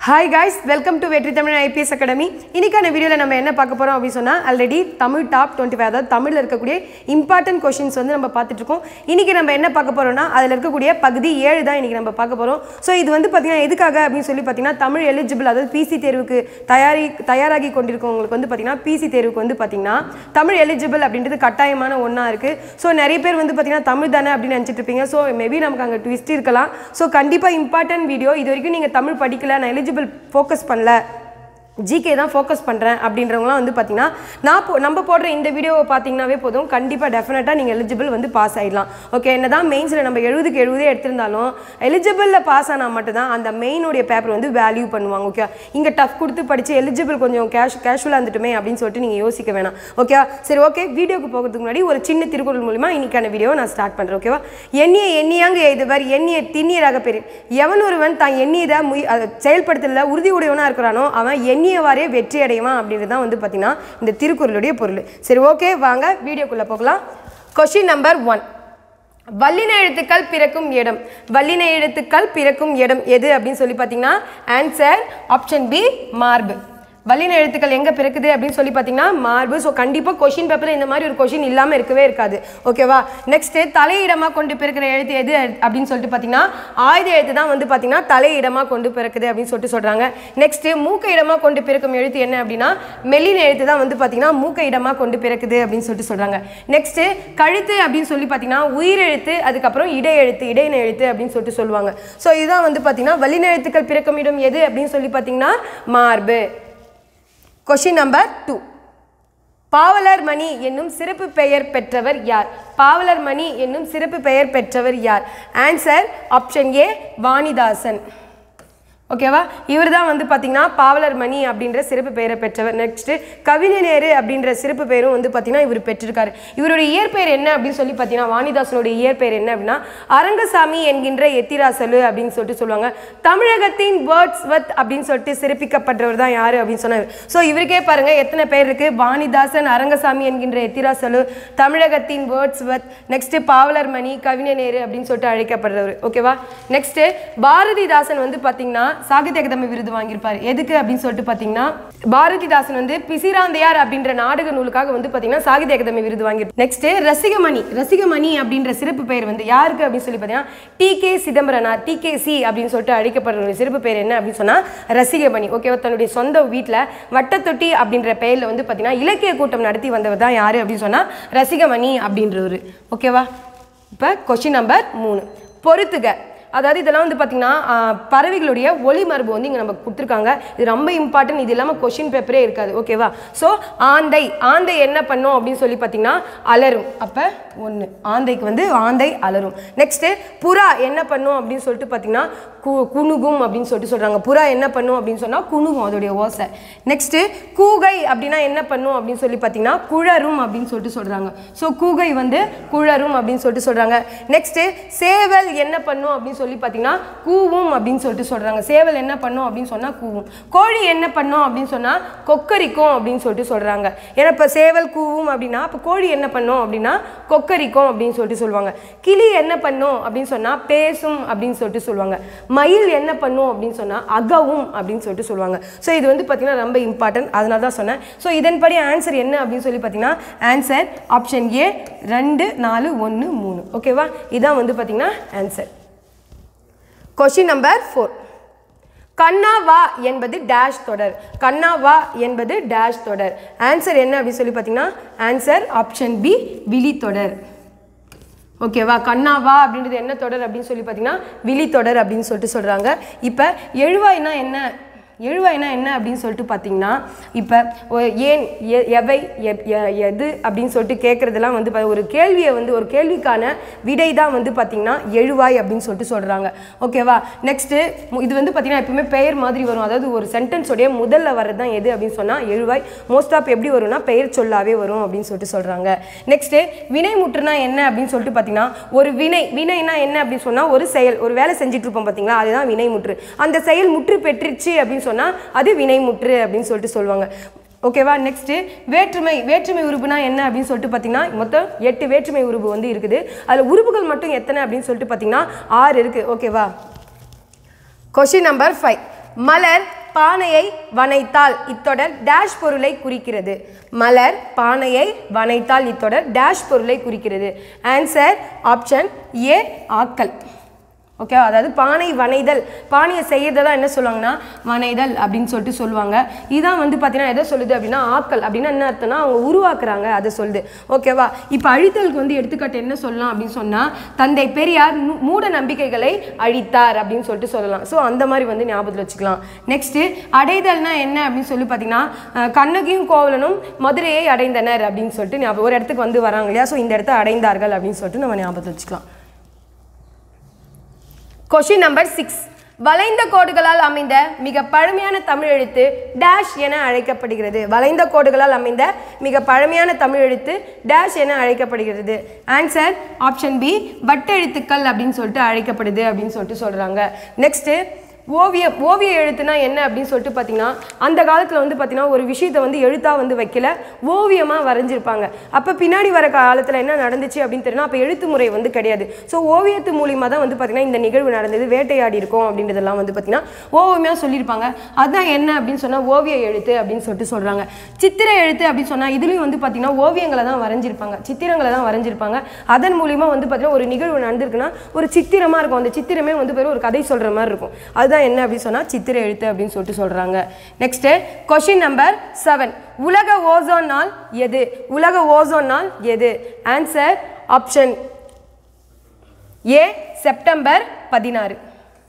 hi guys welcome to வெற்றி Tamil IPS academy இன்னைக்கான வீடியோவில் நம்ம என்ன பார்க்க போகிறோம் அப்படின்னு சொன்னால் already Tamil top twenty five அதாவது தமிழில் இருக்கக்கூடிய இம்பார்ட்டன்ட் கொஷின்ஸ் வந்து நம்ம பார்த்துட்டு இருக்கோம் இன்றைக்கி நம்ம என்ன பார்க்க போகிறோம்னா அதில் இருக்கக்கூடிய பகுதி ஏழு தான் இன்றைக்கி நம்ம பார்க்க போகிறோம் ஸோ இது வந்து பார்த்திங்கன்னா எதுக்காக அப்படின்னு சொல்லி பார்த்தீங்கன்னா தமிழ் எலிஜிபிள் அதாவது பிசி தேர்வுக்கு தயாரி தயாராகி கொண்டிருக்கவங்களுக்கு வந்து பார்த்திங்கன்னா பிசி தேர்வுக்கு வந்து பார்த்திங்கன்னா தமிழ் எலிஜிபிள் அப்படின்றது கட்டாயமான ஒன்றா இருக்குது ஸோ நிறைய பேர் வந்து பார்த்திங்கன்னா தமிழ் தானே அப்படின்னு நினச்சிட்டு இருப்பீங்க ஸோ மேபி நமக்கு அங்கே ட்விஸ்ட் இருக்கலாம் ஸோ கண்டிப்பாக இம்பார்ட்டன்ட் வீடியோ இது வரைக்கும் நீங்கள் தமிழ் படிக்கல நான் எலிஜிபிள் ஃபோக்கஸ் பண்ணல ஜிகே தான் ஃபோக்கஸ் பண்ணுறேன் அப்படின்றவங்களாம் வந்து பார்த்தீங்கன்னா நான் போ நம்ம போடுற இந்த வீடியோவை பார்த்தீங்கன்னாவே போதும் கண்டிப்பாக டெஃபினட்டாக நீங்கள் எலிஜிபிள் வந்து பாஸ் ஆகிடலாம் ஓகே என்ன தான் மெயின்ஸில் நம்ம எழுபதுக்கு எழுபதே எடுத்திருந்தாலும் எலிஜிபிளில் பாஸ் ஆனால் மட்டும்தான் அந்த மெயினுடைய பேப்பர் வந்து வேல்யூ பண்ணுவாங்க ஓகே இங்கே டஃப் கொடுத்து படித்து எலிஜிபிள் கொஞ்சம் கேஷ் கேஷுவலாக இருந்துட்டுமே அப்படின்னு சொல்லிட்டு நீங்கள் யோசிக்க வேணாம் ஓகே சரி ஓகே வீடியோக்கு போகிறதுக்கு முன்னாடி ஒரு சின்ன திருக்குறள் மூலிமா இன்னைக்கான வீடியோவை நான் ஸ்டார்ட் பண்ணுறேன் ஓகேவா எண்ணிய எண்ணியாங்க எய்துவர் எண்ணிய திண்ணியராக பெரிய எவன் ஒருவன் தான் எண்ணியதை முய் அதை செயல்படுத்தல உறுதி உடையவனாக இருக்கிறானோ அவன் எண்ணியவாறே வெற்றி அடைவான் அப்படின்றது தான் வந்து பார்த்தீங்கன்னா இந்த திருக்குறளுடைய பொருள் சரி ஓகே வாங்க வீடியோக்குள்ளே போகலாம் கொஷின் நம்பர் ஒன் வல்லின எழுத்துக்கள் பிறக்கும் இடம் வல்லின எழுத்துக்கள் பிறக்கும் இடம் எது அப்படின்னு சொல்லி பார்த்தீங்கன்னா ஆன்சர் ஆப்ஷன் பி மார்பு வல்லின எழுத்துக்கள் எங்கே பிறக்குது அப்படின்னு சொல்லி பார்த்தீங்கன்னா மார்பு ஸோ கண்டிப்பாக கொஷின் பேப்பரில் இந்த மாதிரி ஒரு கொஷின் இல்லாமல் இருக்கவே இருக்காது ஓகேவா நெக்ஸ்ட்டு தலையிடமாக கொண்டு பிறக்கிற எழுத்து எது அப்படின்னு சொல்லிட்டு பார்த்தீங்கன்னா ஆயுத எழுத்து தான் வந்து பார்த்தீங்கன்னா தலையிடமாக கொண்டு பிறக்குது அப்படின்னு சொல்லிட்டு சொல்கிறாங்க நெக்ஸ்ட்டு மூக்க இடமாக கொண்டு பிறக்கும் எழுத்து என்ன அப்படின்னா மெல்லின எழுத்து தான் வந்து பார்த்தீங்கன்னா மூக்க இடமாக கொண்டு பிறக்குது அப்படின்னு சொல்லிட்டு சொல்கிறாங்க நெக்ஸ்ட்டு கழுத்து அப்படின்னு சொல்லி பார்த்தீங்கன்னா உயிரெழுத்து அதுக்கப்புறம் இடை எழுத்து இடையின எழுத்து அப்படின்னு சொல்லிட்டு சொல்லுவாங்க ஸோ இதுதான் வந்து பார்த்தீங்கன்னா வல்லின எழுத்துக்கள் பிறக்கும் இடம் எது அப்படின்னு சொல்லி பார்த்தீங்கன்னா மார்பு கொஷின் நம்பர் டூ பாவலர் மணி என்னும் சிறப்பு பெயர் பெற்றவர் யார் பாவலர் மணி என்னும் சிறப்பு பெயர் பெற்றவர் யார் ஆன்சர் ஆப்ஷன் ஏ வாணிதாசன் ஓகேவா இவர் தான் வந்து பார்த்தீங்கன்னா பாவலர் மணி அப்படின்ற சிறப்பு பெயரை பெற்றவர் நெக்ஸ்ட்டு கவிஞநேரு அப்படின்ற சிறப்பு பெயரும் வந்து பார்த்தீங்கன்னா இவர் பெற்றிருக்காரு இவருடைய இயற்பெயர் என்ன அப்படின்னு சொல்லி பார்த்தீங்கன்னா வாணிதாசனுடைய இயற்பெயர் என்ன அப்படின்னா அரங்கசாமி என்கின்ற எத்திராசலு அப்படின்னு சொல்லிட்டு சொல்லுவாங்க தமிழகத்தின் வேர்ட்ஸ் வத் அப்படின்னு சொல்லிட்டு சிறப்பிக்கப்பட்டவர் தான் யார் அப்படின்னு சொன்னார் ஸோ இவருக்கே பாருங்க எத்தனை பேர் இருக்கு வாணிதாசன் அரங்கசாமி என்கின்ற எத்திராசலு தமிழகத்தின் வேர்ட்ஸ் வத் நெக்ஸ்ட் பாவலர் மணி கவிஞநேரு அப்படின்னு சொல்லிட்டு அழைக்கப்படுறவர் ஓகேவா நெக்ஸ்ட் பாரதிதாசன் வந்து பார்த்தீங்கன்னா சாகித்ய அகாதமி விருது வாங்கியிருப்பார் எதுக்கு அப்படின்னு சொல்லிட்டு பார்த்தீங்கன்னா பாரதிதாசன் வந்து பிசிராந்தையார் அப்படின்ற நாடக நூலுக்காக வந்து பார்த்தீங்கன்னா சாகித்ய அகாதமி விருது வாங்கியிருப்பார் நெக்ஸ்ட் ரசிகமணி ரசிகமணி அப்படின்ற சிறப்பு பெயர் வந்து யாருக்கு அப்படின்னு சொல்லி பார்த்தீங்கன்னா T K Chidambaranar T K C அப்படின்னு சொல்லிட்டு அழைக்கப்படுற ஒரு சிறப்பு பெயர் என்ன அப்படின்னு சொன்னால் ரசிகமணி ஓகேவா தன்னுடைய சொந்த வீட்டில் வட்டத்தொட்டி அப்படின்ற பெயரில் வந்து பார்த்தீங்கன்னா இலக்கிய கூட்டம் நடத்தி வந்தவர் தான் யார் அப்படின்னு சொன்னால் ரசிகமணி அப்படின்றவர் ஓகேவா இப்போ கொஷின் நம்பர் மூணு பொறுத்துக அதாவது இதெல்லாம் வந்து பார்த்திங்கன்னா பறவைகளுடைய ஒளி மரபு வந்து இங்கே நம்ம கொடுத்துருக்காங்க இது ரொம்ப இம்பார்ட்டன்ட் இது இல்லாமல் கொஷின் பேப்பரே இருக்காது ஓகேவா ஸோ ஆந்தை ஆந்தை என்ன பண்ணும் அப்படின்னு சொல்லி பார்த்தீங்கன்னா அலரும் அப்போ ஒன்று ஆந்தைக்கு வந்து ஆந்தை அலரும் நெக்ஸ்ட்டு புறா என்ன பண்ணும் அப்படின்னு சொல்லிட்டு பார்த்தீங்கன்னா கு குணுகும் அப்படின்னு சொல்லிட்டு சொல்கிறாங்க புறா என்ன பண்ணும் அப்படின்னு சொன்னால் குணுகும் அதோடைய ஓசை நெக்ஸ்ட்டு கூகை அப்படின்னா என்ன பண்ணும் அப்படின்னு சொல்லி பார்த்தீங்கன்னா குழரும் அப்படின்னு சொல்லிட்டு சொல்கிறாங்க ஸோ கூகை வந்து குழரும் அப்படின்னு சொல்லிட்டு சொல்கிறாங்க நெக்ஸ்ட்டு சேவல் என்ன பண்ணும் அப்படின்னு சொல்லி பார்த்தீங்கன்னா கூவும் அப்படின்னு சொல்லிட்டு சொல்கிறாங்க சேவல் என்ன பண்ணும் அப்படின்னு சொன்னால் கூவும் கோழி என்ன பண்ணும் அப்படின்னு சொன்னால் கொக்கரிக்கும் அப்படின்னு சொல்லிட்டு சொல்கிறாங்க ஏன்னா இப்போ சேவல் கூவும் அப்படின்னா இப்போ கோழி என்ன பண்ணும் அப்படின்னா கொக்கரிக்கும் அப்படின்னு சொல்லிட்டு சொல்லுவாங்க கிளி என்ன பண்ணும் அப்படின்னு சொன்னால் பேசும் அப்படின்னு சொல்லிட்டு சொல்லுவாங்க மயில் என்ன பண்ணும் அப்படின்னு சொன்னால் அகவும் அப்படின்னு சொல்லிட்டு சொல்லுவாங்க ஸோ இது வந்து பார்த்தீங்கன்னா ரொம்ப இம்பார்ட்டன்ட் அதனால தான் சொன்னேன் ஸோ இதன்படி ஆன்சர் என்ன அப்படின்னு சொல்லி பார்த்தீங்கன்னா ஆன்சர் ஆப்ஷன் ஏ ரெண்டு நாலு ஒன்று மூணு ஓகேவா இதான் வந்து பார்த்தீங்கன்னா ஆன்சர் கொஷின் நம்பர் ஃபோர் கண்ணா வா என்பது டேஷ் தொடர் கண்ணா வா என்பது டேஷ் தொடர் ஆன்சர் என்ன அப்படின்னு சொல்லி பார்த்தீங்கன்னா ஆன்சர் ஆப்ஷன் பி விழி தொடர் ஓகேவா கண்ணாவா அப்படின்றது என்ன தொடர் அப்படின்னு சொல்லி பார்த்தீங்கன்னா விழி தொடர் அப்படின்னு சொல்லிட்டு சொல்கிறாங்க இப்போ எழுவாய்னா என்ன எழுவாய்னா என்ன அப்படின்னு சொல்லிட்டு பார்த்தீங்கன்னா இப்போ ஏன் எ- எவை எ- எ- எது அப்படின்னு சொல்லிட்டு கேட்குறதெல்லாம் வந்து பா- ஒரு கேள்வியை வந்து ஒரு கேள்விக்கான விடை தான் வந்து பார்த்தீங்கன்னா எழுவாய் அப்படின்னு சொல்லிட்டு சொல்கிறாங்க ஓகேவா நெக்ஸ்ட்டு இது வந்து பார்த்தீங்கன்னா எப்பவுமே பெயர் மாதிரி வரும் அதாவது ஒரு சென்டென்ஸோடைய முதல்ல வர்றது தான் எது அப்படின்னு சொன்னால் எழுவாய் மோஸ்ட் ஆஃப் எப்படி வரும்னா பெயர் சொல்லாவே வரும் அப்படின்னு சொல்லிட்டு சொல்கிறாங்க நெக்ஸ்ட்டு வினை முற்றுனா என்ன அப்படின்னு சொல்லிட்டு பார்த்தீங்கன்னா ஒரு வினை வினைனா என்ன அப்படின்னு சொன்னால் ஒரு செயல் ஒரு வேலை செஞ்சுட்டு இருப்போம் பார்த்தீங்களா அதுதான் வினை முற்று அந்த செயல் முற்று பெற்றுச்சு அப்படின்னு சொன்னால் அது வினை முற்று அப்படின்னு சொல்லிட்டு சொல்லுவாங்க ஓகேவா நெக்ஸ்ட்டு வேற்றுமை வேற்றுமை உறுப்புனா என்ன அப்படின்னு சொல்லிட்டு பார்த்தீங்கன்னா மொத்தம் எட்டு வேற்றுமை உறுப்பு வந்து இருக்குது அதில் உறுப்புகள் மட்டும் எத்தனை அப்படின்னு சொல்லிட்டு பார்த்தீங்கன்னா ஆறு இருக்குது ஓகேவா கொஷின் நம்பர் ஃபைவ் மலர் பானையை வனைத்தால் இத்தொடர் டேஷ் பொருளை குறிக்கிறது மலர் பானையை வனைத்தால் இத்தொடர் டேஷ் பொருளை குறிக்கிறது ஆன்சர் ஆப்ஷன் ஏ ஆக்கல் ஓகே அதாவது பானை வனைதல் பானையை செய்யறதை தான் என்ன சொல்லுவாங்கன்னா வனைதல் அப்படின்னு சொல்லிட்டு சொல்லுவாங்க இதான் வந்து பார்த்தீங்கன்னா எதை சொல்லுது அப்படின்னா ஆக்கல் அப்படின்னா என்ன அர்த்தம்னா அவங்க உருவாக்குறாங்க அதை சொல்லுது ஓகேவா இப்போ அழித்தலுக்கு வந்து எடுத்துக்காட்டு என்ன சொல்லலாம் அப்படின்னு சொன்னால் தந்தை பெரியார் மூ- மூட நம்பிக்கைகளை அழித்தார் அப்படின்னு சொல்லிட்டு சொல்லலாம் ஸோ அந்த மாதிரி வந்து ஞாபகத்தில் வச்சுக்கலாம் நெக்ஸ்ட்டு அடைதல்னா என்ன அப்படின்னு சொல்லி பார்த்தீங்கன்னா அஹ், கண்ணகியும் கோவலனும் மதுரையை அடைந்தனர் அப்படின்னு சொல்லிட்டு ஞாபகம் ஒரு இடத்துக்கு வந்து வராங்க இல்லையா ஸோ இந்த இடத்த அடைந்தார்கள் அப்படின்னு சொல்லிட்டு நம்ம ஞாபகத்தில் வச்சுக்கலாம் கொஷின் நம்பர் சிக்ஸ் வளைந்த கோடுகளால் அமைந்த மிக பழமையான தமிழ் எழுத்து டேஷ் என அழைக்கப்படுகிறது வளைந்த கோடுகளால் அமைந்த மிக பழமையான தமிழ் எழுத்து டேஷ் என அழைக்கப்படுகிறது ஆன்சர் ஆப்ஷன் பி வட்டெழுத்துக்கள் அப்படின்னு சொல்லிட்டு அழைக்கப்படுது அப்படின்னு சொல்லிட்டு சொல்கிறாங்க நெக்ஸ்ட்டு ஓவியம் ஓவிய எழுத்துனா என்ன அப்படின்னு சொல்லிட்டு பார்த்தீங்கன்னா அந்த காலத்தில் வந்து பார்த்தீங்கன்னா ஒரு விஷயத்தை வந்து எழுத்தாக வந்து வைக்கல ஓவியமாக வரைஞ்சிருப்பாங்க அப்போ பின்னாடி வர காலத்தில் என்ன நடந்துச்சு அப்படின்னு தெரியும் அப்போ எழுத்து முறை வந்து கிடையாது ஸோ ஓவியத்து மூலியமாக தான் வந்து பார்த்தீங்கன்னா இந்த நிகழ்வு நடந்தது வேட்டையாடி இருக்கோம் அப்படின்றதெல்லாம் வந்து பார்த்தீங்கன்னா ஓவியமாக சொல்லியிருப்பாங்க அதுதான் என்ன அப்படின்னு சொன்னால் ஓவிய எழுத்து அப்படின்னு சொல்லிட்டு சொல்கிறாங்க சித்திர எழுத்து அப்படின்னு சொன்னால் இதுலேயும் வந்து பார்த்தீங்கன்னா ஓவியங்களை தான் வரைஞ்சிருப்பாங்க சித்திரங்களை தான் வரைஞ்சிருப்பாங்க அதன் மூலியமாக வந்து பார்த்தீங்கன்னா ஒரு நிகழ்வு நடந்திருக்குன்னா ஒரு சித்திரமாக இருக்கும் அந்த சித்திரமே வந்து பேர் ஒரு கதை சொல்கிற மாதிரி இருக்கும் அதுதான் என்ன அப்படின்னு சொன்னால் சித்திர எழுத்து அப்படின்னு சொல்லிட்டு சொல்கிறாங்க நெக்ஸ்ட்டு கொஷின் நம்பர் செவன் உலக ஓசோன் நாள் எது உலக ஓசோன் நாள் எது ஆன்சர் ஆப்ஷன் ஏ செப்டம்பர் பதினாறு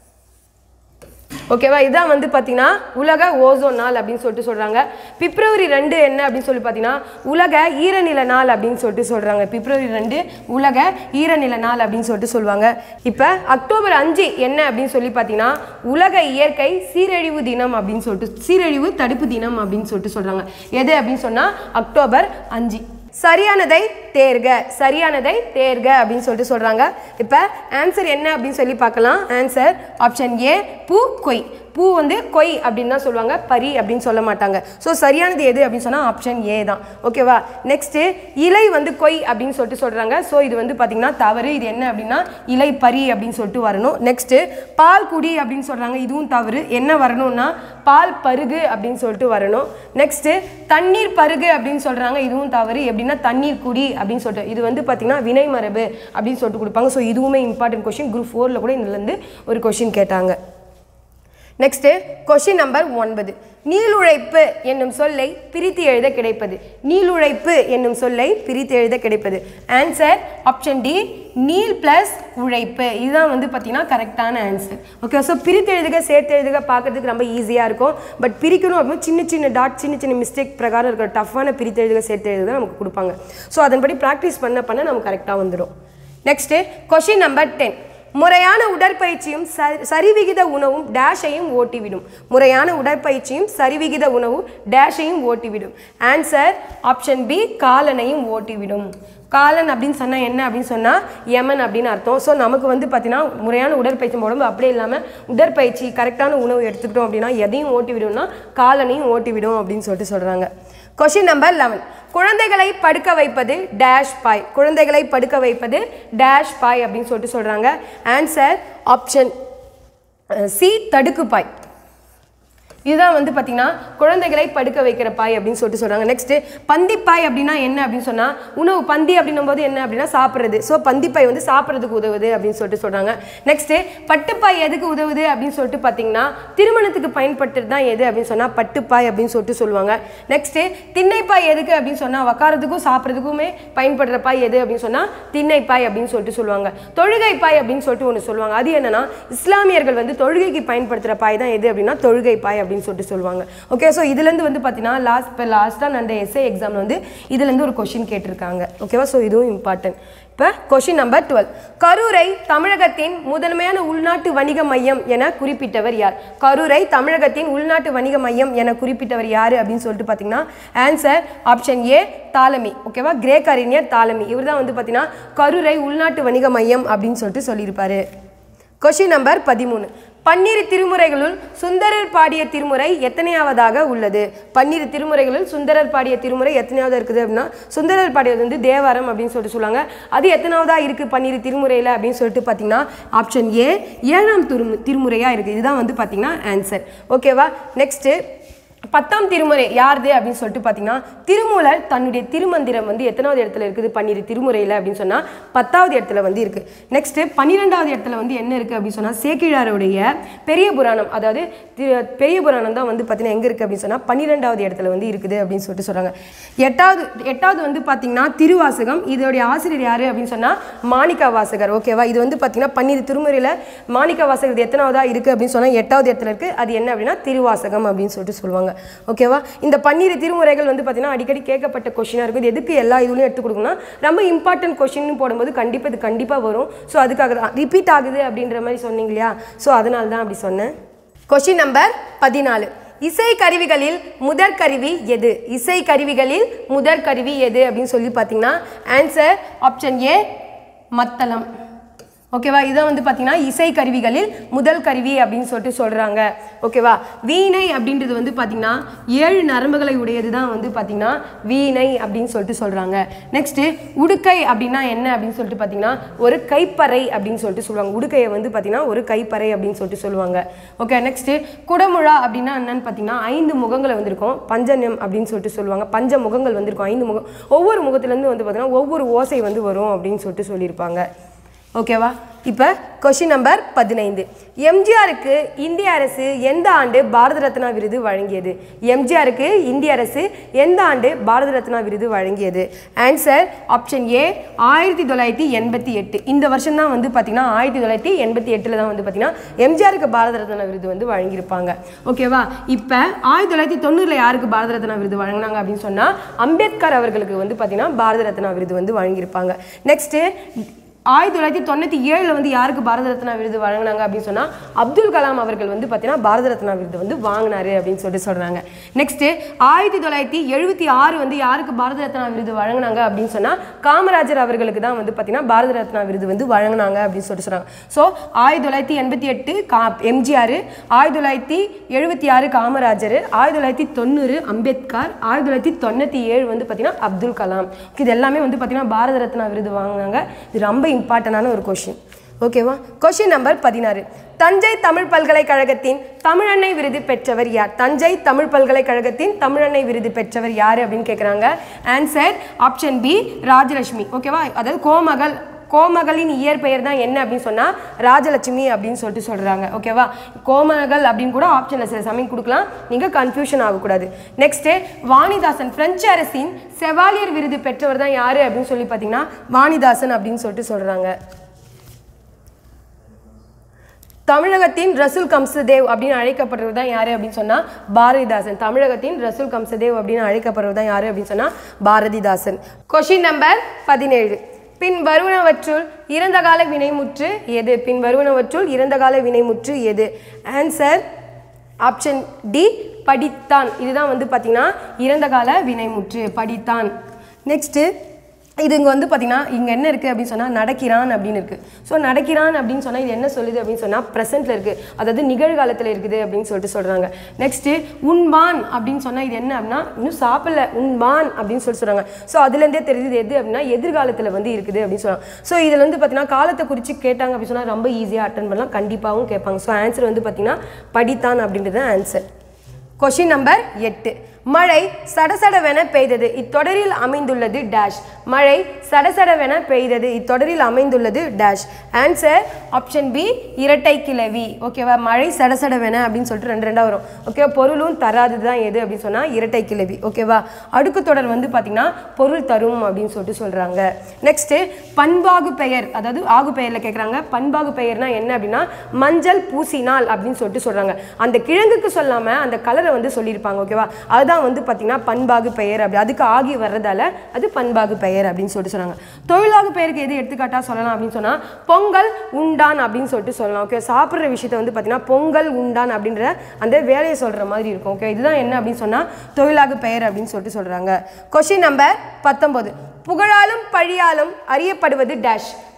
ஓகேவா இதான் வந்து பார்த்தீங்கன்னா உலக ஓசோன் நாள் அப்படின்னு சொல்லிட்டு சொல்கிறாங்க பிப்ரவரி ரெண்டு என்ன அப்படின்னு சொல்லி பார்த்தீங்கன்னா உலக ஈரநில நாள் அப்படின்னு சொல்லிட்டு சொல்கிறாங்க பிப்ரவரி ரெண்டு உலக ஈரநில நாள் அப்படின்னு சொல்லிட்டு சொல்லுவாங்க இப்போ அக்டோபர் அஞ்சு என்ன அப்படின்னு சொல்லி பார்த்தீங்கன்னா உலக இயற்கை சீரழிவு தினம் அப்படின்னு சொல்லிட்டு சீரழிவு தடுப்பு தினம் அப்படின்னு சொல்லிட்டு சொல்கிறாங்க எது அப்படின்னு சொன்னால் அக்டோபர் அஞ்சு சரியானதை தேர்க சரியானதை தேர்க அப்படின்னு சொல்லிட்டு சொல்கிறாங்க இப்போ ஆன்சர் என்ன அப்படின்னு சொல்லி பார்க்கலாம் ஆன்சர் ஆப்ஷன் ஏ பூ கொய் பூ வந்து கொய் அப்படின்னு தான் சொல்லுவாங்க பரி அப்படின்னு சொல்ல மாட்டாங்க ஸோ சரியானது எது அப்படின்னு சொன்னால் ஆப்ஷன் ஏ தான் ஓகேவா நெக்ஸ்ட்டு இலை வந்து கொய் அப்படின்னு சொல்லிட்டு சொல்கிறாங்க ஸோ இது வந்து பார்த்திங்கன்னா தவறு இது என்ன அப்படின்னா இலை பரி அப்படின்னு சொல்லிட்டு வரணும் நெக்ஸ்ட்டு பால் குடி அப்படின்னு சொல்கிறாங்க இதுவும் தவறு என்ன வரணும்னா பால் பருகு அப்படின்னு சொல்லிட்டு வரணும் நெக்ஸ்ட்டு தண்ணீர் பருகு அப்படின்னு சொல்கிறாங்க இதுவும் தவறு எப்படின்னா தண்ணீர் குடி அப்படின்னு சொல்லிட்டு இது வந்து பார்த்திங்கன்னா வினை மரபு அப்படின்னு சொல்லிட்டு கொடுப்பாங்க ஸோ இதுவுமே இம்பார்ட்டன்ட் கொஷின் குரூப் ஃபோரில் கூட இதுலேருந்து ஒரு கொஷின் கேட்டாங்க நெக்ஸ்ட்டு கொஷின் நம்பர் ஒன்பது நீளுழைப்பு என்னும் சொல்லை பிரித்து எழுத கிடைப்பது நீளுழைப்பு என்னும் சொல்லை பிரித்து எழுத கிடைப்பது ஆன்சர் ஆப்ஷன் டி நீல் ப்ளஸ் உழைப்பு இதுதான் வந்து பார்த்தீங்கன்னா கரெக்டான ஆன்சர் ஓகே ஸோ பிரித்து எழுதுக சேர்த்து எழுதுக பார்க்கறதுக்கு ரொம்ப ஈஸியாக இருக்கும் பட் பிரிக்கணும் அப்படின்னா சின்ன சின்ன டாட் சின்ன சின்ன மிஸ்டேக் பிரகாரம் இருக்கிற டஃப்பான பிரித்து எழுதுக சேர்த்து எழுதுக நமக்கு கொடுப்பாங்க ஸோ அதன்படி ப்ராக்டிஸ் பண்ண பண்ண நமக்கு கரெக்டாக வந்துடும் நெக்ஸ்ட்டு கொஷின் நம்பர் டென் முறையான உடற்பயிற்சியும் ச- சரிவிகித உணவும் டேஷையும் ஓட்டிவிடும் முறையான உடற்பயிற்சியும் சரிவிகித உணவும் டேஷையும் ஓட்டிவிடும் ஆன்சர் ஆப்ஷன் பி காலனையும் ஓட்டிவிடும் காலன் அப்படின்னு சொன்னால் என்ன அப்படின்னு சொன்னால் யமன் அப்படின்னு அர்த்தம் ஸோ நமக்கு வந்து பார்த்தீங்கன்னா முறையான உடற்பயிற்சி உடம்பு அப்படியே இல்லாமல் உடற்பயிற்சி கரெக்டான உணவு எடுத்துக்கிட்டோம் அப்படின்னா எதையும் ஓட்டி விடும்னா காலனையும் ஓட்டி விடும் அப்படின்னு சொல்லிட்டு சொல்கிறாங்க கொஷின் நம்பர் லெவன் குழந்தைகளை படுக்க வைப்பது டேஷ் பாய் குழந்தைகளை படுக்க வைப்பது டேஷ் பாய் அப்படின்னு சொல்லிட்டு சொல்கிறாங்க ஆன்சர் ஆப்ஷன் சி தடுக்கு பாய் இதுதான் வந்து பார்த்தீங்கன்னா குழந்தைகளை படுக்க வைக்கிற பாய் அப்படின்னு சொல்லிட்டு சொல்கிறாங்க நெக்ஸ்ட்டு பந்திப்பாய் அப்படின்னா என்ன அப்படின்னு சொன்னால் உணவு பந்தி அப்படின்னும் போது என்ன அப்படின்னா சாப்பிட்றது ஸோ பந்திப்பாய் வந்து சாப்பிட்றதுக்கு உதவுது அப்படின்னு சொல்லிட்டு சொல்கிறாங்க நெக்ஸ்ட்டு பட்டுப்பாய் எதுக்கு உதவுது அப்படின்னு சொல்லிட்டு பார்த்தீங்கன்னா திருமணத்துக்கு பயன்படுத்துறது தான் எது அப்படின்னு சொன்னால் பட்டுப்பாய் அப்படின்னு சொல்லிட்டு சொல்லுவாங்க நெக்ஸ்ட்டு திண்ணைப்பாய் எதுக்கு அப்படின்னு சொன்னால் உக்காரதுக்கும் சாப்பிட்றதுக்குமே பயன்படுற பாய் எது அப்படின்னு சொன்னால் திண்ணைப்பாய் அப்படின்னு சொல்லிட்டு சொல்லுவாங்க தொழுகை பாய் அப்படின்னு சொல்லிட்டு ஒன்று சொல்லுவாங்க அது என்னன்னா இஸ்லாமியர்கள் வந்து தொழுகைக்கு பயன்படுத்துகிற பாய் தான் எது அப்படின்னா தொழுகை பாய் அப்படின்னு சொல்லிட்டு சொல்லுவாங்க ஓகே ஸோ இதுலேருந்து வந்து பார்த்தீங்கன்னா லாஸ்ட் இப்போ லாஸ்ட்டாக நடந்த எஸ்ஏ எக்ஸாமில் வந்து இதுலேருந்து ஒரு கொஷின் கேட்டிருக்காங்க ஓகேவா ஸோ இதுவும் இம்பார்ட்டன்ட் இப்போ கொஷின் நம்பர் டுவெல் கரூரை தமிழகத்தின் முதன்மையான உள்நாட்டு வணிக மையம் என குறிப்பிட்டவர் யார் கரூரை தமிழகத்தின் உள்நாட்டு வணிக மையம் என குறிப்பிட்டவர் யார் அப்படின்னு சொல்லிட்டு பார்த்தீங்கன்னா ஆன்சர் ஆப்ஷன் ஏ தாலமி ஓகேவா கிரேக் அறிஞர் தாலமி இவர் தான் வந்து பார்த்தீங்கன்னா கரூரை உள்நாட்டு வணிக மையம் அப்படின்னு சொல்லிட்டு சொல்லியிருப்பாரு கொஷின் நம்பர் பதிமூணு பன்னிரு திருமுறைகளுள் சுந்தரர் பாடிய திருமுறை எத்தனையாவதாக உள்ளது பன்னிரு திருமுறைகளுள் சுந்தரர் பாடிய திருமுறை எத்தனையாவது இருக்குது அப்படின்னா சுந்தரர் பாடியது வந்து தேவாரம் அப்படின்னு சொல்லிட்டு சொல்லுவாங்க அது எத்தனாவதா இருக்குது பன்னிரு திருமுறையில் அப்படின்னு சொல்லிட்டு பார்த்தீங்கன்னா ஆப்ஷன் ஏ ஏழாம் திரு திருமுறையாக இருக்குது இதுதான் வந்து பார்த்தீங்கன்னா ஆன்சர் ஓகேவா நெக்ஸ்ட்டு பத்தாம் திருமுறை யாருது அப்படின்னு சொல்லிட்டு பார்த்தீங்கன்னா திருமூலர் தன்னுடைய திருமந்திரம் வந்து எத்தனாவது இடத்துல இருக்குது பன்னிரு திருமுறையில் அப்படின்னு சொன்னால் பத்தாவது இடத்துல வந்து இருக்குது நெக்ஸ்ட்டு பன்னிரெண்டாவது இடத்துல வந்து என்ன இருக்குது அப்படின்னு சொன்னால் சேக்கிழாருடைய பெரிய புராணம் அதாவது திரு- பெரிய புராணம் தான் வந்து பார்த்தீங்கன்னா எங்கே இருக்குது அப்படின்னு சொன்னால் பன்னிரெண்டாவது இடத்துல வந்து இருக்குது அப்படின்னு சொல்லிட்டு சொல்கிறாங்க எட்டாவது எட்டாவது வந்து பார்த்தீங்கன்னா திருவாசகம் இதோடைய ஆசிரியர் யார் அப்படின்னு சொன்னால் மாணிக்கா வாசகர் ஓகேவா இது வந்து பார்த்தீங்கன்னா பன்னிரு திருமுறையில் மாணிக்க வாசகர் இது எத்தனாவதா இருக்குது அப்படின்னு சொன்னால் எட்டாவது இடத்துல இருக்குது அது என்ன அப்படின்னா திருவாசகம் அப்படின்னு சொல்லிட்டு சொல்லுவாங்க ஓகேவா இந்த பன்னிரு திருமுறைகள் வந்து பார்த்தீங்கன்னா அடிக்கடி கேட்கப்பட்ட கொஷினாக இருக்கும் இது எதுக்கு எல்லா இதுலையும் எடுத்து கொடுக்கணும்னா ரொம்ப இம்பார்ட்டன்ட் கொஷின் போடும்போது கண்டிப்பாக இது கண்டிப்பாக வரும் ஸோ அதுக்காக தான் ரிப்பீட் ஆகுது அப்படின்ற மாதிரி சொன்னீங்க இல்லையா ஸோ அதனால தான் அப்படி சொன்னேன் கொஷின் நம்பர் பதினாலு இசை கருவிகளில் முதற் கருவி எது இசை கருவிகளில் முதற் கருவி எது அப்படின்னு சொல்லி பார்த்தீங்கன்னா ஆன்சர் ஆப்ஷன் ஏ மத்தளம் ஓகேவா இதான் வந்து பார்த்தீங்கன்னா இசை கருவிகளில் முதல் கருவி அப்படின்னு சொல்லிட்டு சொல்கிறாங்க ஓகேவா வீணை அப்படின்றது வந்து பார்த்தீங்கன்னா ஏழு நரம்புகளை உடையது தான் வந்து பார்த்தீங்கன்னா வீணை அப்படின்னு சொல்லிட்டு சொல்கிறாங்க நெக்ஸ்ட்டு உடுக்கை அப்படின்னா என்ன அப்படின்னு சொல்லிட்டு பார்த்தீங்கன்னா ஒரு கைப்பறை அப்படின்னு சொல்லிட்டு சொல்லுவாங்க உடுக்கையை வந்து பார்த்தீங்கன்னா ஒரு கைப்பறை அப்படின்னு சொல்லிட்டு சொல்லுவாங்க ஓகே நெக்ஸ்ட்டு குடமுழா அப்படின்னா என்னன்னு பார்த்தீங்கன்னா ஐந்து முகங்களை வந்திருக்கும் பஞ்சனம் அப்படின்னு சொல்லிட்டு சொல்லுவாங்க பஞ்ச முகங்கள் வந்திருக்கும் ஐந்து முகம் ஒவ்வொரு முகத்துலேருந்து வந்து பார்த்தீங்கன்னா ஒவ்வொரு ஓசை வந்து வரும் அப்படின்னு சொல்லிட்டு சொல்லியிருப்பாங்க ஓகேவா இப்போ கொஷின் நம்பர் பதினைந்து எம்ஜிஆருக்கு இந்திய அரசு எந்த ஆண்டு பாரத ரத்னா விருது வழங்கியது எம்ஜிஆருக்கு இந்திய அரசு எந்த ஆண்டு பாரத ரத்னா விருது வழங்கியது ஆன்சர் ஆப்ஷன் ஏ ஆயிரத்தி தொள்ளாயிரத்தி எண்பத்தி எட்டு இந்த வருஷம் தான் வந்து பார்த்தீங்கன்னா ஆயிரத்தி தொள்ளாயிரத்தி எண்பத்தி எட்டில் தான் வந்து பார்த்தீங்கன்னா எம்ஜிஆருக்கு பாரத ரத்னா விருது வந்து வழங்கியிருப்பாங்க ஓகேவா இப்போ ஆயிரத்தி தொள்ளாயிரத்தி தொண்ணூறில் யாருக்கு பாரத ரத்னா விருது வழங்கினாங்க அப்படின்னு சொன்னால் அம்பேத்கர் அவர்களுக்கு வந்து பார்த்தீங்கன்னா பாரத ரத்னா விருது வந்து வழங்கியிருப்பாங்க நெக்ஸ்ட்டு ஆயிரத்தி தொள்ளாயிரத்தி தொண்ணூற்றி ஏழில் வந்து யாருக்கு பாரத ரத்னா விருது வழங்கினாங்க அப்படின்னு சொன்னால் அப்துல் கலாம் அவர்கள் வந்து பார்த்தீங்கன்னா பாரத ரத்னா விருது வந்து வாங்கினாரு அப்படின்னு சொல்லிட்டு சொல்கிறாங்க நெக்ஸ்ட்டு ஆயிரத்தி தொள்ளாயிரத்தி எழுபத்தி ஆறு வந்து யாருக்கு பாரத ரத்னா விருது வழங்கினாங்க அப்படின்னு சொன்னால் காமராஜர் அவர்களுக்கு தான் வந்து பார்த்தீங்கன்னா பாரத ரத்னா விருது வந்து வழங்கினாங்க அப்படின்னு சொல்லிட்டு சொல்கிறாங்க ஸோ ஆயிரத்தி தொள்ளாயிரத்தி எண்பத்தி எட்டு கா எம்ஜிஆர் ஆயிரத்தி தொள்ளாயிரத்தி எழுபத்தி ஆறு காமராஜர் ஆயிரத்தி தொள்ளாயிரத்தி தொண்ணூறு அம்பேத்கர் ஆயிரத்தி தொள்ளாயிரத்தி தொண்ணூற்றி ஏழு வந்து பார்த்தீங்கன்னா அப்துல் கலாம் இது எல்லாமே வந்து பார்த்தீங்கன்னா பாரத ரத்னா விருது வாங்கினாங்க இது ரொம்ப இம்பார்ட்டண்டான ஒரு கொஷின் ஓகேவா கொஷின் நம்பர் பதினாறு தஞ்சை தமிழ் பல்கலைக்கழகத்தின் தமிழன்னை விருது பெற்றவர் யார் தஞ்சை தமிழ் பல்கலைக்கழகத்தின் தமிழன்னை விருது பெற்றவர் யார் அப்படின்னு கேட்குறாங்க ஆன்சர் ஆப்ஷன் பி ராஜலட்சுமி ஓகேவா அதாவது கோமகள் கோமகளின் இயற்பெயர் தான் என்ன அப்படின்னு சொன்னால் ராஜலட்சுமி அப்படின்னு சொல்லிட்டு சொல்கிறாங்க ஓகேவா கோமகள் அப்படின்னு கூட ஆப்ஷனில் சில சமயம் கொடுக்கலாம் நீங்கள் கன்ஃபியூஷன் ஆகக்கூடாது நெக்ஸ்ட்டு வாணிதாசன் பிரெஞ்சு அரசின் செவாலியர் விருது பெற்றவர் தான் யார் அப்படின்னு சொல்லி பார்த்தீங்கன்னா வாணிதாசன் அப்படின்னு சொல்லிட்டு சொல்கிறாங்க தமிழகத்தின் ரசூல் கம்சதேவ் அப்படின்னு அழைக்கப்படுறவர் தான் யார் அப்படின்னு சொன்னால் பாரதிதாசன் தமிழகத்தின் ரசூல் கம்சதேவ் அப்படின்னு அழைக்கப்படுறவர் தான் யார் அப்படின்னு சொன்னால் பாரதிதாசன் கொஷின் நம்பர் பதினேழு பின் வருவனவற்றுள் இறந்த கால வினைமுற்று எது பின் வருவனவற்றுள் இறந்த கால வினைமுற்று எது ஆன்சர் ஆப்ஷன் டி படித்தான் இதுதான் வந்து பார்த்தீங்கன்னா இறந்த கால வினைமுற்று படித்தான் நெக்ஸ்ட்டு இது இங்கே வந்து பார்த்தீங்கன்னா இங்கே என்ன இருக்குது அப்படின்னு சொன்னால் நடக்கிறான் அப்படின்னு இருக்குது ஸோ நடக்கிறான் அப்படின்னு சொன்னால் இது என்ன சொல்லுது அப்படின்னு சொன்னால் ப்ரெசென்ட்டில் இருக்குது அதாவது நிகழ்காலத்தில் இருக்குது அப்படின்னு சொல்லிட்டு சொல்கிறாங்க நெக்ஸ்ட்டு உண்பான் அப்படின்னு சொன்னால் இது என்ன அப்படின்னா இன்னும் சாப்பிடல உண்பான் அப்படின்னு சொல்லி சொல்கிறாங்க ஸோ அதுலேருந்தே தெரியுது இது எது அப்படின்னா எதிர்காலத்தில் வந்து இருக்குது அப்படின்னு சொல்கிறாங்க ஸோ இதில் வந்து பார்த்தீங்கன்னா காலத்தை குறித்து கேட்டாங்க அப்படின்னு சொன்னால் ரொம்ப ஈஸியாக அட்டன் பண்ணலாம் கண்டிப்பாகவும் கேட்பாங்க ஸோ ஆன்சர் வந்து பார்த்தீங்கன்னா படித்தான் அப்படின்றது ஆன்சர் கொஷின் நம்பர் எட்டு மழை சடசடவென பெய்தது இத்தொடரில் அமைந்துள்ளது டேஷ் மழை சடசடவென பெய்தது இத்தொடரில் அமைந்துள்ளது டேஷ் ஆன்சர் ஆப்ஷன் பி இரட்டை கிளவி ஓகேவா மழை சடசடவென அப்படின்னு சொல்லிட்டு ரெண்டு ரெண்டாக வரும் ஓகேவா பொருளும் தராதது தான் எது அப்படின்னு சொன்னால் இரட்டை கிளவி ஓகேவா அடுக்கு தொடர் வந்து பார்த்திங்கன்னா பொருள் தரும் அப்படின்னு சொல்லிட்டு சொல்கிறாங்க நெக்ஸ்ட்டு பண்பாகு பெயர் அதாவது ஆகு பெயரில் கேட்குறாங்க பண்பாகு பெயர்னா என்ன அப்படின்னா மஞ்சள் பூசினால் அப்படின்னு சொல்லிட்டு சொல்கிறாங்க அந்த கிழங்குக்கு சொல்லாமல் அந்த கலரை வந்து சொல்லியிருப்பாங்க ஓகேவா அதுதான் வந்து பார்த்திங்கன்னா பண்பாகு பெயர் அப்படி அதுக்கு ஆகி வர்றதால அது பண்பாகு பெயர் அப்படின்னு சொல்லிட்டு சொன்னாங்க தொழிலாகு பெயருக்கு எது எடுத்துக்காட்டாக சொல்லலாம் அப்படின்னு சொன்னால் பொங்கல் உண்டான் அப்படின்னு சொல்லிட்டு சொல்லலாம் ஓகே சாப்பிட்ற விஷயத்தை வந்து பார்த்திங்கன்னா பொங்கல் உண்டான் அப்படின்ற அந்த வேலையை சொல்கிற மாதிரி இருக்கும் ஓகே இதுதான் என்ன அப்படின்னு சொன்னால் தொழிலாகு பெயர் அப்படின்னு சொல்லிட்டு சொல்கிறாங்க கொஷின் நம்பர் பத்தொம்போது புகழாலும் பழியாலும் அறியப்படுவது டேஷ்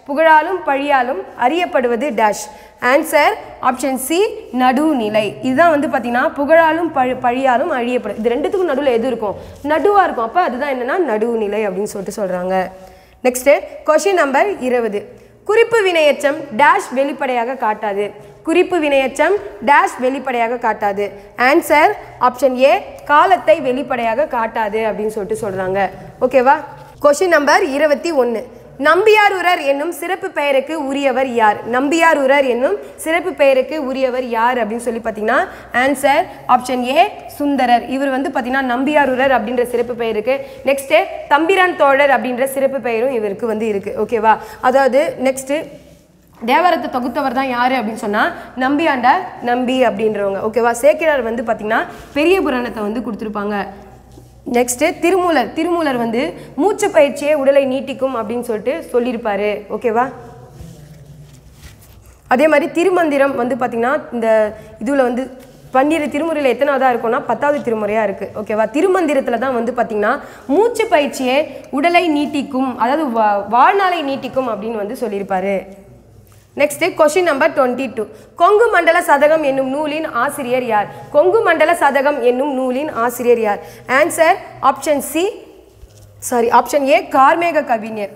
புகழாலும் பழியாலும் அறியப்படுவது டேஷ் ஆன்சர் ஆப்ஷன் சி நடுநிலை இதுதான் வந்து பார்த்தீங்கன்னா புகழாலும் பழி பழியாலும் அழியப்படும் இது ரெண்டுத்துக்கும் நடுவில் எது இருக்கும் நடுவாக இருக்கும் அப்போ அதுதான் என்னன்னா நடுநிலை அப்படின்னு சொல்லிட்டு சொல்கிறாங்க நெக்ஸ்ட்டு கொஷின் நம்பர் இருபது குறிப்பு வினையச்சம் டேஷ் வெளிப்படையாக காட்டாது குறிப்பு வினையச்சம் டேஷ் வெளிப்படையாக காட்டாது ஆன்சர் ஆப்ஷன் ஏ காலத்தை வெளிப்படையாக காட்டாது அப்படின்னு சொல்லிட்டு சொல்கிறாங்க ஓகேவா கொஷின் நம்பர் இருபத்தி ஒன்று நம்பியாரூரர் என்னும் சிறப்பு பெயருக்கு உரியவர் யார் நம்பியாரூரர் என்னும் சிறப்பு பெயருக்கு உரியவர் யார் அப்படின்னு சொல்லி பார்த்தீங்கன்னா ஆன்சர் ஆப்ஷன் ஏ சுந்தரர் இவர் வந்து பார்த்தீங்கன்னா நம்பியாரூரர் அப்படின்ற சிறப்பு பெயருக்கு நெக்ஸ்ட்டு தம்பிரான் தோழர் அப்படின்ற சிறப்பு பெயரும் இவருக்கு வந்து இருக்குது ஓகேவா அதாவது நெக்ஸ்ட்டு தேவரத்தை தொகுத்தவர் தான் யார் அப்படின்னு சொன்னால் நம்பியாண்ட நம்பி அப்படின்றவங்க ஓகேவா சேக்கிரார் வந்து பார்த்திங்கன்னா பெரிய புராணத்தை வந்து கொடுத்துருப்பாங்க நெக்ஸ்ட்டு திருமூலர் திருமூலர் வந்து மூச்சு பயிற்சியே உடலை நீட்டிக்கும் அப்படின்னு சொல்லிட்டு சொல்லியிருப்பாரு ஓகேவா அதே மாதிரி திருமந்திரம் வந்து பார்த்திங்கன்னா இந்த இதில் வந்து பன்னிரு திருமுறையில் எத்தனாவதாக இருக்கும்னா பத்தாவது திருமுறையாக இருக்குது ஓகேவா திருமந்திரத்தில் தான் வந்து பார்த்திங்கன்னா மூச்சு பயிற்சியே உடலை நீட்டிக்கும் அதாவது வா- வாழ்நாளை நீட்டிக்கும் அப்படின்னு வந்து சொல்லியிருப்பாரு next question number twenty two Kongu Mandala Sathagam என்னும் நூலின் ஆசிரியர் யார் கொங்கு மண்டல சதகம் என்னும் நூலின் ஆசிரியர் யார் answer option C sorry option A Karmega Kavignar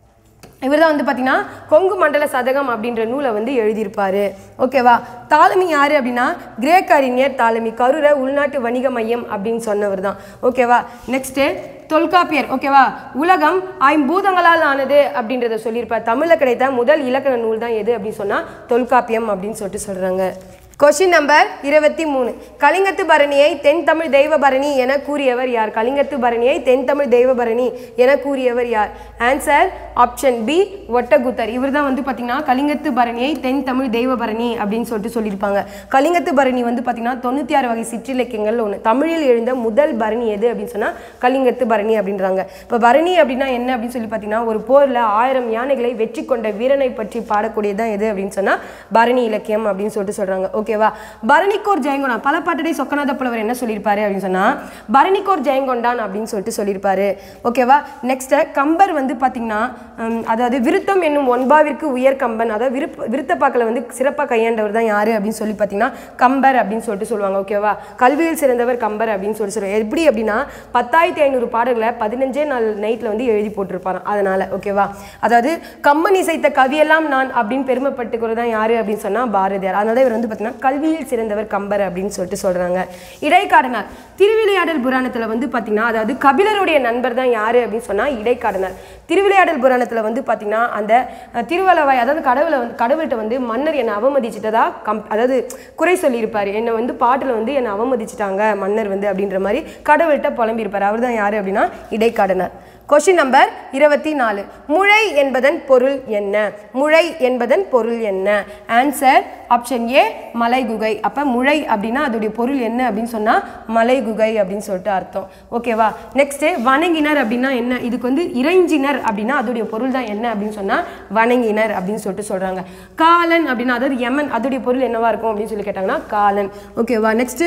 இவர் தான் வந்து பார்த்தீங்கன்னா கொங்கு மண்டல சதகம் அப்படின்ற நூலை வந்து எழுதியிருப்பாரு ஓகேவா தாலமி யார் அப்படின்னா கிரேக்க அறிஞர் தாலமி கருர உள்நாட்டு வணிக மையம் அப்படின்னு சொன்னவர் தான் ஓகேவா நெக்ஸ்ட்டு தொல்காப்பியர் ஓகேவா உலகம் ஐம்பூதங்களால் ஆனது அப்படின்றத சொல்லியிருப்பார் தமிழில் கிடைத்த முதல் இலக்கண நூல் தான் எது அப்படின்னு சொன்னால் தொல்காப்பியம் அப்படின்னு சொல்லிட்டு சொல்கிறாங்க கொஷின் நம்பர் இருபத்தி மூணு கலிங்கத்து பரணியை தென் தமிழ் தெய்வ பரணி என கூறியவர் யார் கலிங்கத்து பரணியை தென் தமிழ் தெய்வ பரணி என கூறியவர் யார் ஆன்சர் ஆப்ஷன் பி ஒட்டகுத்தர் இவர் தான் வந்து பார்த்தீங்கன்னா கலிங்கத்து பரணியை தென் தமிழ் தெய்வ பரணி அப்படின்னு சொல்லிட்டு சொல்லியிருப்பாங்க கலிங்கத்து பரணி வந்து பார்த்தீங்கன்னா தொண்ணூற்றி ஆறு வகை சிற்றிலக்கியங்கள் ஒன்று தமிழில் எழுந்த முதல் பரணி எது அப்படின்னு சொன்னால் கலிங்கத்து பரணி அப்படின்றாங்க இப்போ பரணி அப்படின்னா என்ன அப்படின்னு சொல்லி பார்த்தீங்கன்னா ஒரு போரில் ஆயிரம் யானைகளை வெற்றி கொண்ட வீரனை பற்றி பாடக்கூடியதான் எது அப்படின்னு சொன்னால் பரணி இலக்கியம் அப்படின்னு சொல்லிட்டு சொல்கிறாங்க ஓகேவா பரணிக்கோர் ஜெயங்கொண்டான் பல பாட்டடை சொக்கநாத புலவர் என்ன சொல்லியிருப்பாரு அப்படின்னு சொன்னால் பரணிக்கோர் ஜெயங்கொண்டான் அப்படின்னு சொல்லிட்டு சொல்லியிருப்பாரு ஓகேவா நெக்ஸ்ட் கம்பர் வந்து பார்த்தீங்கன்னா ஹம், அதாவது விருத்தம் என்னும் ஒன்பாவிற்கு உயர் கம்பன் அதாவது விருப்ப விருத்தப்பாக்களை வந்து சிறப்பாக கையாண்டவர் தான் யார் அப்படின்னு சொல்லி பார்த்தீங்கன்னா கம்பர் அப்படின்னு சொல்லிட்டு சொல்லுவாங்க ஓகேவா கல்வியில் சிறந்தவர் கம்பர் அப்படின்னு சொல்லி சொல்லுவாங்க எப்படி அப்படின்னா பத்தாயிரத்தி ஐநூறு பாடல்களை பதினஞ்சே நாள் நைட்டில் வந்து எழுதி போட்டிருப்பாராம் அதனால் ஓகேவா அதாவது கம்மன் இசைத்த கவியெல்லாம் நான் அப்படின்னு பெருமைப்பட்டுக்கிறது தான் யார் அப்படின்னு சொன்னால் பாரதியார் அதனால இவர் வந்து பார்த்தீங்கன்னா கல்வியில் சிறந்தவர் கம்பர் அப்படின்னு சொல்லிட்டு சொல்கிறாங்க இடைக்காடனார் திருவிளையாடல் புராணத்தில் வந்து பார்த்தீங்கன்னா அதாவது கபிலருடைய நண்பர் தான் யார் அப்படின்னு சொன்னால் இடைக்காடனார் திருவிளையாடல் புராணத்தில் வந்து பார்த்தீங்கன்னா அந்த அஹ், திருவளவாய் அதாவது கடவுளை வந்து கடவுள்கிட்ட வந்து மன்னர் என்னை அவமதிச்சிட்டதா கம் அதாவது குறை சொல்லியிருப்பார் என்னை வந்து பாட்டில் வந்து என்னை அவமதிச்சிட்டாங்க மன்னர் வந்து அப்படின்ற மாதிரி கடவுள்கிட்ட புலம்பியிருப்பார் அவர் தான் யார் அப்படின்னா இடைக்காடனார் கொஷின் நம்பர் இருபத்தி நாலு முளை என்பதன் பொருள் என்ன முளை என்பதன் பொருள் என்ன ஆன்சர் ஆப்ஷன் ஏ மலைகுகை அப்போ முளை அப்படின்னா அதோடைய பொருள் என்ன அப்படின்னு சொன்னால் மலைகுகை அப்படின்னு சொல்லிட்டு அர்த்தம் ஓகேவா நெக்ஸ்ட்டு வணங்கினர் அப்படின்னா என்ன இதுக்கு வந்து இறைஞ்சினர் அப்படின்னா அதோடைய பொருள் தான் என்ன அப்படின்னு சொன்னால் வணங்கினர் அப்படின்னு சொல்லிட்டு சொல்கிறாங்க காலன் அப்படின்னா அதாவது யமன் அதோடைய பொருள் என்னவா இருக்கும் அப்படின்னு சொல்லி கேட்டாங்கன்னா காலன் ஓகேவா நெக்ஸ்ட்டு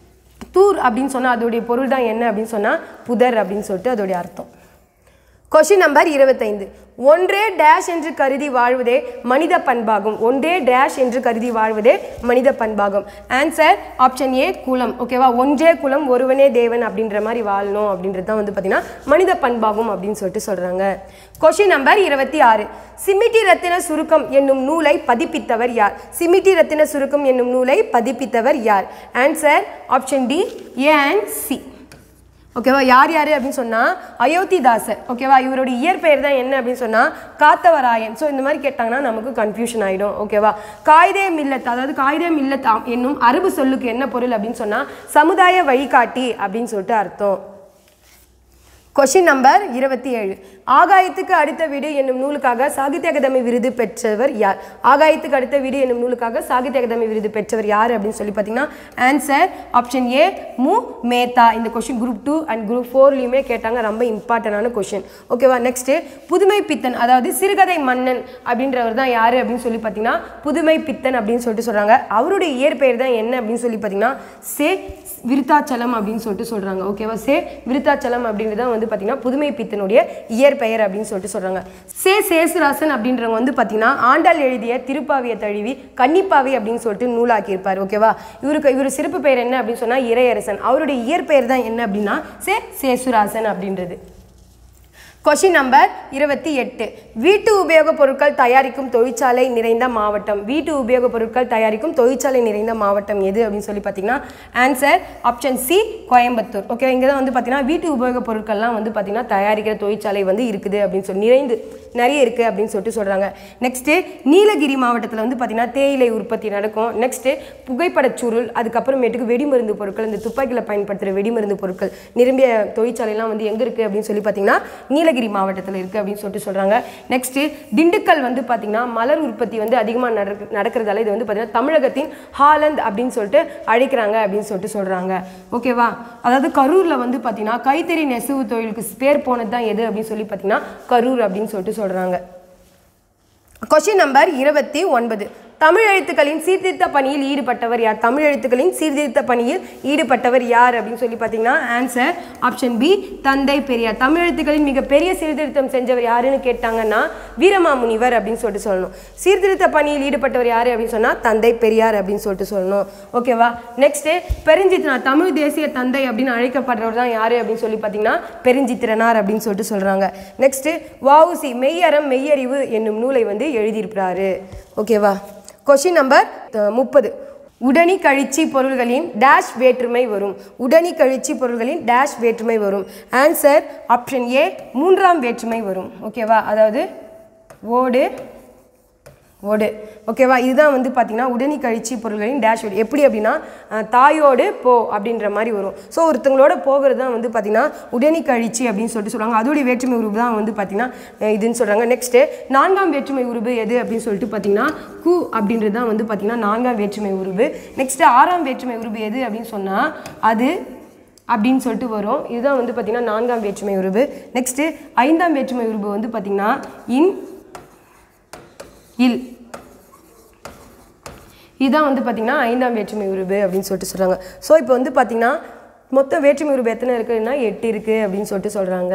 தூர் அப்படின்னு சொன்னால் அதோடைய பொருள் தான் என்ன அப்படின்னு சொன்னால் புதர் அப்படின்னு சொல்லிட்டு அதோடைய அர்த்தம் கொஷின் நம்பர் இருபத்தைந்து ஒன்றே டேஷ் என்று கருதி வாழ்வதே மனித பண்பாகும் ஒன்றே டேஷ் என்று கருதி வாழ்வதே மனித பண்பாகும் ஆன்சர் ஆப்ஷன் ஏ குலம் ஓகேவா ஒன்றே குலம் ஒருவனே தேவன் அப்படின்ற மாதிரி வாழணும் அப்படின்றது தான் வந்து பார்த்தீங்கன்னா மனித பண்பாகும் அப்படின்னு சொல்லிட்டு சொல்கிறாங்க கொஷின் நம்பர் இருபத்தி ஆறு சிமிட்டி ரத்தின சுருக்கம் என்னும் நூலை பதிப்பித்தவர் யார் சிமிட்டி ரத்தின சுருக்கம் என்னும் நூலை பதிப்பித்தவர் யார் answer option D A and C ஓகேவா யார் யார் அப்படின்னு சொன்னால் அயோத்திதாசர் ஓகேவா இவருடைய இயற்பெயர் தான் என்ன அப்படின்னு சொன்னால் காத்தவராயன் ஸோ இந்த மாதிரி கேட்டாங்கன்னா நமக்கு கன்ஃபியூஷன் ஆகிடும் ஓகேவா காயிதே மில்லத் அதாவது காயிதே மில்லத் ஆம் என்னும் அரபு சொல்லுக்கு என்ன பொருள் அப்படின்னு சொன்னால் சமுதாய வழிகாட்டி அப்படின்னு சொல்லிட்டு அர்த்தம் கொஷின் நம்பர் இருபத்தி ஏழு ஆகாயத்துக்கு அடுத்த வீடு என்னும் நூலுக்காக சாகித்ய அகாதமி விருது பெற்றவர் யார் ஆகாயத்துக்கு அடுத்த வீடு என்னும் நூலுக்காக சாகித்ய அகாதமி விருது பெற்றவர் யார் அப்படின்னு சொல்லி பார்த்தீங்கன்னா answer option A Mu Metha இந்த question group two and group ஃபோர்லையுமே கேட்டாங்க ரொம்ப இம்பார்ட்டண்டான கொஷின் ஓகேவா நெக்ஸ்ட்டு புதுமை பித்தன் அதாவது சிறுகதை மன்னன் அப்படின்றவர் தான் யார் அப்படின்னு சொல்லி பார்த்தீங்கன்னா புதுமை பித்தன் அப்படின்னு சொல்லிட்டு சொல்கிறாங்க அவருடைய இயற்பெயர் தான் என்ன அப்படின்னு சொல்லி பார்த்தீங்கன்னா சே விருத்தாச்சலம் அப்படின்னு சொல்லிட்டு சொல்கிறாங்க ஓகேவா சே விருத்தாச்சலம் அப்படின்றது தான் வந்து பார்த்தீங்கன்னா புதுமை பித்தனுடைய இயற்பெயர் அப்படின்னு சொல்லிட்டு சொல்கிறாங்க சே சேசுராசன் அப்படின்றவங்க வந்து பார்த்தீங்கன்னா ஆண்டாள் எழுதிய திருப்பாவியை தழுவி கன்னிப்பாவை அப்படின்னு சொல்லிட்டு நூலாக்கியிருப்பார் ஓகேவா இவருக்கு இவர் சிறப்பு பெயர் என்ன அப்படின்னு சொன்னால் இறையரசன் அவருடைய இயற்பெயர் தான் என்ன அப்படின்னா சே சேசுராசன் அப்படின்றது கொஷின் நம்பர் இருபத்தி எட்டு வீட்டு உபயோகப் பொருட்கள் தயாரிக்கும் தொழிற்சாலை நிறைந்த மாவட்டம் வீட்டு உபயோகப் பொருட்கள் தயாரிக்கும் தொழிற்சாலை நிறைந்த மாவட்டம் எது அப்படின்னு சொல்லி பார்த்தீங்கன்னா answer option C Coimbatore okay இங்கே தான் வந்து பார்த்தீங்கன்னா வீட்டு உபயோகப் பொருட்கள்லாம் வந்து பார்த்தீங்கன்னா தயாரிக்கிற தொழிற்சாலை வந்து இருக்குது அப்படின்னு சொல்லி நிறைந்து நிறைய இருக்குது அப்படின்னு சொல்லிட்டு சொல்கிறாங்க நெக்ஸ்ட்டு நீலகிரி மாவட்டத்தில் வந்து பார்த்தீங்கன்னா தேயிலை உற்பத்தி நடக்கும் நெக்ஸ்ட்டு புகைப்படச் சுருள் அதுக்கப்புறமேட்டுக்கு வெடிமருந்து பொருட்கள் இந்த துப்பாக்கியில் பயன்படுத்துகிற வெடிமருந்து பொருட்கள் நிரம்பிய தொழிற்சாலைலாம் வந்து எங்கே இருக்குது அப்படின்னு சொல்லி பார்த்தீங்கன்னா நீலகிரி மாவட்டத்தில் இருக்குது அப்படின்னு சொல்லிட்டு சொல்கிறாங்க நெக்ஸ்ட்டு திண்டுக்கல் வந்து பார்த்தீங்கன்னா மலர் உற்பத்தி வந்து அதிகமாக நடக்கு நடக்கிறதால இது வந்து பார்த்தீங்கன்னா தமிழகத்தின் ஹாலந்து அப்படின்னு சொல்லிட்டு அழைக்கிறாங்க அப்படின்னு சொல்லிட்டு சொல்கிறாங்க ஓகேவா அதாவது கரூரில் வந்து பார்த்தீங்கன்னா கைத்தறி நெசவு தொழிலுக்கு பேர் போனது தான் எது அப்படின்னு சொல்லி பார்த்தீங்கன்னா கரூர் அப்படின்னு சொல்லிட்டு சொல்கிறாங்க கொஷின் நம்பர் இருபத்தி ஒன்பது தமிழ் எழுத்துக்களின் சீர்திருத்த பணியில் ஈடுபட்டவர் யார் தமிழ் எழுத்துக்களின் சீர்திருத்த பணியில் ஈடுபட்டவர் யார் அப்படின்னு சொல்லி பார்த்தீங்கன்னா ஆன்சர் ஆப்ஷன் பி தந்தை பெரியார் தமிழ் எழுத்துக்களின் மிகப்பெரிய சீர்திருத்தம் செஞ்சவர் யாருன்னு கேட்டாங்கன்னா வீரமாமுனிவர் அப்படின்னு சொல்லிட்டு சொல்லணும் சீர்திருத்த பணியில் ஈடுபட்டவர் யார் அப்படின்னு சொன்னால் தந்தை பெரியார் அப்படின்னு சொல்லிட்டு சொல்லணும் ஓகேவா நெக்ஸ்ட்டு பெருஞ்சித்திரனார் தமிழ் தேசிய தந்தை அப்படின்னு அழைக்கப்படுறவர் தான் யார் அப்படின்னு சொல்லி பார்த்தீங்கன்னா பெருஞ்சித்திரனார் அப்படின்னு சொல்லிட்டு சொல்கிறாங்க நெக்ஸ்ட்டு வஉசி மெய்யறம் மெய்யறிவு என்னும் நூலை வந்து எழுதியிருக்கிறாரு ஓகேவா கொஷின் நம்பர் முப்பது உடனி கழிச்சி பொருள்களின் டேஷ் வேற்றுமை வரும் உடனி கழிச்சி பொருள்களின் டேஷ் வேற்றுமை வரும் ஆன்சர் ஆப்ஷன் ஏ மூன்றாம் வேற்றுமை வரும் ஓகேவா அதாவது ஓடு ஓடு ஓகேவா இதுதான் வந்து பார்த்தீங்கன்னா உடனி கழிச்சி பொருள்களின் டேஷ் வேர்டு எப்படி அப்படின்னா அஹ், தாயோடு போ அப்படின்ற மாதிரி வரும் ஸோ ஒருத்தங்களோட போகிறது தான் வந்து பார்த்தீங்கன்னா உடனி கழிச்சி அப்படின்னு சொல்லிட்டு சொல்கிறாங்க அதோடைய வேற்றுமை உருவு தான் வந்து பார்த்தீங்கன்னா அஹ், இதுன்னு சொல்கிறாங்க நெக்ஸ்ட்டு நான்காம் வேற்றுமை உருவு எது அப்படின்னு சொல்லிட்டு பார்த்தீங்கன்னா கு அப்படின்றது தான் வந்து பார்த்தீங்கன்னா நான்காம் வேற்றுமை உருவு நெக்ஸ்ட்டு ஆறாம் வேற்றுமை உருவு எது அப்படின்னு சொன்னால் அது அப்படின்னு சொல்லிட்டு வரும் இதுதான் வந்து பார்த்திங்கன்னா நான்காம் வேற்றுமை உருவு நெக்ஸ்ட்டு ஐந்தாம் வேற்றுமை உருவு வந்து பார்த்திங்கன்னா இன் இல் இதுதான் வந்து பார்த்திங்கன்னா ஐந்தாம் வேற்றுமை உருவு அப்படின்னு சொல்லிட்டு சொல்கிறாங்க ஸோ இப்போ வந்து பார்த்திங்கன்னா மொத்த வேற்றுமை உருவு எத்தனை இருக்குதுன்னா எட்டு இருக்குது அப்படின்னு சொல்லிட்டு சொல்கிறாங்க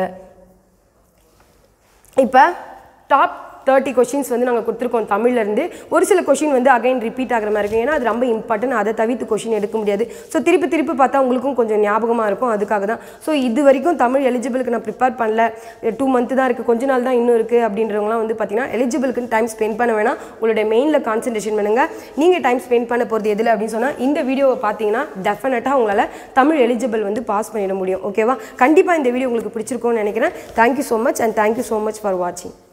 இப்போ டாப் தேர்ட்டி கொஷின்ஸ் வந்து நாங்கள் கொடுத்துருக்கோம் தமிழ்லேருந்து ஒரு சில கொஷின் வந்து அகைன் ரிப்பீட் ஆகிற மாதிரி இருக்கும் ஏன்னா அது ரொம்ப இம்பார்ட்டன்ட் அதை தவிர்த்து கொஷின் எடுக்க முடியாது ஸோ திருப்பி திருப்பி பார்த்தா உங்களுக்கும் கொஞ்சம் ஞாபகமாக இருக்கும் அதுக்காக தான் ஸோ இது வரைக்கும் தமிழ் எலிஜிபிளுக்கு நான் ப்ரிப்பேர் பண்ணல டூ மந்த்து தான் இருக்குது கொஞ்ச நாள் தான் இன்னும் இருக்குது அப்படின்றவங்களாம் வந்து பார்த்தீங்கன்னா எலிஜிபிளுக்கு டைம் ஸ்பெண்ட் பண்ண வேணாம் உங்களுடைய மெயினில் கான்சன்ட்ரேஷன் பண்ணுங்கள் நீங்கள் டைம் ஸ்பெண்ட் பண்ண போகிறது எதில் அப்படின்னு சொன்னால் இந்த வீடியோவை பார்த்தீங்கன்னா டெஃபினட்டாக உங்களால் தமிழ் எலிஜிபிள் வந்து பாஸ் பண்ணிட முடியும் ஓகேவா கண்டிப்பாக இந்த வீடியோ உங்களுக்கு பிடிச்சிருக்கும்னு நினைக்கிறேன் thank you so much and thank you so much for வாட்சிங்